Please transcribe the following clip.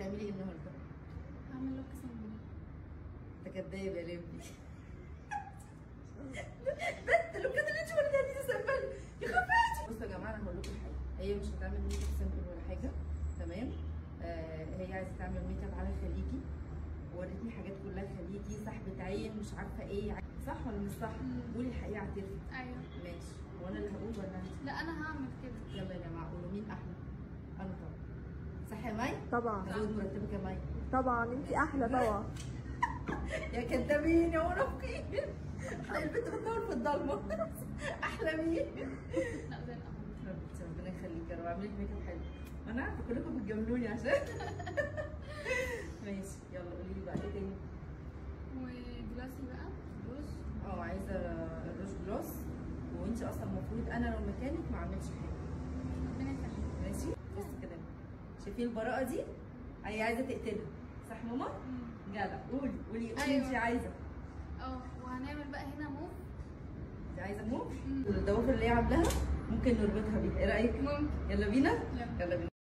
هتعملي ايه النهارده؟ هعمل لوك سمبل انت كداب يا لمبي بنت لو كده اللي انت ولدها دي تسمبل يا خفاتي بصوا يا جماعه انا هقول لكم حاجه هي مش هتعمل ميك اب سمبل ولا حاجه تمام آه هي عايزه تعمل ميك اب على خليجي ورتني حاجات كلها خليجي سحبة عين مش عارفه ايه صح ولا مش صح؟ مم. قولي الحقيقه اعترفي ايوه ماشي وانا اللي هقول ولا انت؟ لا انا هعمل كده يلا يا جماعه قولوا مين احلى؟ انا طبعا صح يا مي؟ طبعا هزود مرتبك يا مي طبعا انت احلى طبعا يا كدابين يا منافقين البنت بتنور في الضلمه احلى مين؟ لا زي الاول حبيبتي ربنا يخليك يا رب اعمل لك ميك اب حلو انا عارفه كلكم بتجاملوني عشان ماشي يلا قولي لي بقى ايه تاني؟ وجلاسي بقى روز اه عايزه الروج جلوس وانت اصلا المفروض انا لو مكانك ما اعملش حاجه ربنا يخليك ماشي بص كده شايفين البراءه دي؟ هي عايزه تقتلها صح ماما؟ مم. جدع قولي قولي قولي أيوة. انت عايزه اه وهنعمل بقى هنا موف انت عايزه موف؟ مم. الضوافر اللي هي عاملاها ممكن نربطها بيها ايه رايك؟ ممكن يلا بينا؟ يلا. يلا بينا